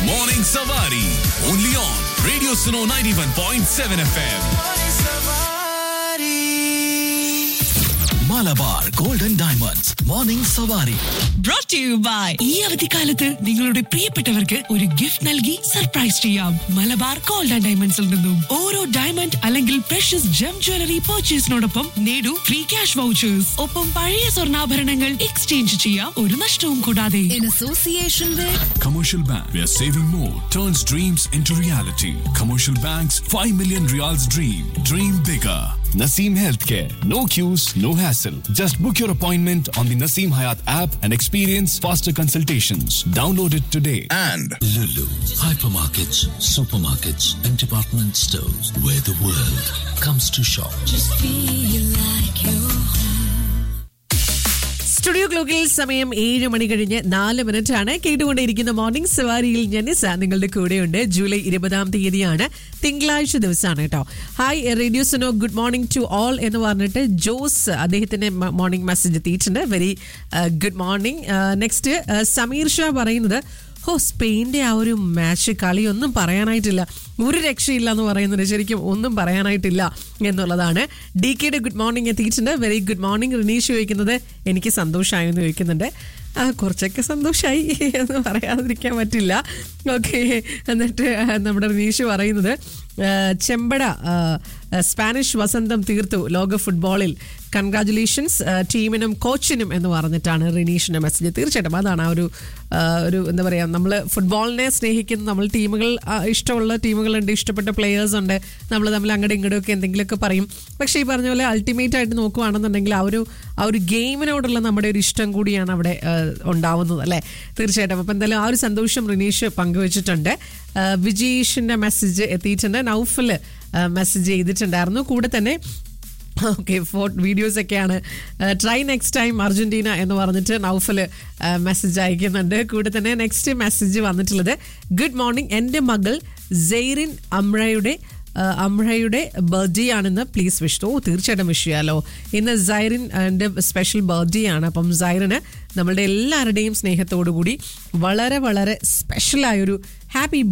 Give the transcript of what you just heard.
Morning Savari. Only on Radio Suno 91.7 FM. Malabar Golden Diamonds. Morning Savari. brought to you by ഈ അവധിക്കാലത്ത് നിങ്ങളുടെ പ്രിയപ്പെട്ടവർക്ക് ഒരു gift നൽകി സർപ്രൈസ് ചെയ്യാം മലബാർ ഗോൾഡ് ആൻഡ് ഡയമണ്ട്സിൽ നിന്നും ഓരോ ഡയമണ്ട് അല്ലെങ്കിൽ പ്രഷ്യസ് ജം ജ്വല്ലറി പർച്ചേസിനോടൊപ്പം നേടൂ ഫ്രീ ക്യാഷ് വൗച്ചേഴ്സ് ഒപ്പം പഴയ സ്വർണ്ണാഭരണങ്ങൾ എക്സ്ചേഞ്ച് ചെയ്യാം ഒരു നഷ്ടവും കൂടാതെ in association with Commercial Bank, where saving more turns dreams into reality. Commercial Bank's 5 million reals dream. Dream bigger. Naseem Healthcare. No queues, no hassle. Just book your appointment on the Naseem Hayat app and experience faster consultations. Download it today. And Lulu, hypermarkets, supermarkets, and department stores where the world comes to shop. Studio ക്ലോക്കിൽ സമയം ഏഴ് മണി കഴിഞ്ഞ് നാല് minute ആണ് കേട്ടുകൊണ്ടേയിരിക്കുന്ന morning സവാരിയിൽ ഞാൻ നിസ നിങ്ങളുടെ കൂടെയുണ്ട് July ഇരുപതാം തീയതിയാണ് തിങ്കളാഴ്ച ദിവസമാണ് കേട്ടോ hi radio Suno good morning to all എന്ന് പറഞ്ഞിട്ട് ജോസ് അദ്ദേഹത്തിന്റെ മോർണിംഗ് മെസ്സേജ് എത്തിയിട്ടുണ്ട് very good morning next Sameer Shah പറയുന്നത് ഹോ സ്പെയിൻ്റെ ആ ഒരു മാച്ച് കളിയൊന്നും പറയാനായിട്ടില്ല ഒരു രക്ഷയില്ല എന്ന് പറയുന്നത് ശരിക്കും ഒന്നും പറയാനായിട്ടില്ല എന്നുള്ളതാണ് ഡി കെയുടെ ഗുഡ് മോർണിംഗ് എത്തിയിട്ടുണ്ട് വെരി ഗുഡ് മോർണിംഗ് റിനീഷ് ചോദിക്കുന്നത് എനിക്ക് സന്തോഷമായി എന്ന് ചോദിക്കുന്നുണ്ട് ആ കുറച്ചൊക്കെ സന്തോഷമായി എന്ന് പറയാതിരിക്കാൻ പറ്റില്ല ഓക്കെ എന്നിട്ട് നമ്മുടെ റിനീഷ് പറയുന്നത് ആ, ചെമ്പട ആ, സ്പാനിഷ് വസന്തം തീർത്തു ലോക ഫുട്ബോളിൽ കൺഗ്രാറ്റുലേഷൻസ് ടീമിനും കോച്ചിനും എന്ന് പറഞ്ഞിട്ടാണ് റിനീഷിന്റെ മെസ്സേജ് തീർച്ചയായിട്ടും അതാണ് ആ ഒരു ആ, ഒരു എന്താ പറയുക നമ്മൾ ഫുട്ബോളിനെ സ്നേഹിക്കുന്ന നമ്മൾ ടീമുകൾ ആ, ഇഷ്ടമുള്ള ടീമുകളുണ്ട് ഇഷ്ടപ്പെട്ട പ്ലെയേഴ്സ് ഉണ്ട് നമ്മൾ തമ്മിൽ അങ്ങോട്ടും ഇങ്ങോട്ടും ഒക്കെ എന്തെങ്കിലുമൊക്കെ പറയും പക്ഷേ ഈ പറഞ്ഞ പോലെ അൾട്ടിമേറ്റ് ആയിട്ട് നോക്കുകയാണെന്നുണ്ടെങ്കിൽ ആ ഒരു ആ ഒരു ഗെയിമിനോടുള്ള നമ്മുടെ ഒരു ഇഷ്ടം കൂടിയാണ് അവിടെ ആ, ഉണ്ടാവുന്നത് അല്ലേ തീർച്ചയായിട്ടും അപ്പം എന്തായാലും ആ ഒരു സന്തോഷം റിനീഷ് പങ്കുവച്ചിട്ടുണ്ട് ആ, വിജീഷിന്റെ മെസ്സേജ് എത്തിയിട്ടുണ്ട് നൗഫിൽ മെസ്സേജ് ചെയ്തിട്ടുണ്ടായിരുന്നു കൂടെ തന്നെ ഓക്കെ ഫോ വീഡിയോസ് ഒക്കെയാണ് ട്രൈ നെക്സ്റ്റ് ടൈം അർജന്റീന എന്ന് പറഞ്ഞിട്ട് നൗഫൽ മെസ്സേജ് അയക്കുന്നുണ്ട് കൂടെ തന്നെ നെക്സ്റ്റ് മെസ്സേജ് വന്നിട്ടുള്ളത് ഗുഡ് മോർണിംഗ് എൻ്റെ മകൾ സെയ്റിൻ അമ്രയുടെ അമ്രയുടെ ബർത്ത്ഡേ ആണെന്ന് പ്ലീസ് വിഷ് ഓ തീർച്ചയായിട്ടും വിഷ് ചെയ്യാലോ ഇന്ന് സൈറിൻ എൻ്റെ സ്പെഷ്യൽ ബർത്ത്ഡേ ആണ് അപ്പം സൈറിന് നമ്മളുടെ എല്ലാവരുടെയും സ്നേഹത്തോടു കൂടി വളരെ വളരെ സ്പെഷ്യലായൊരു ഹാപ്പി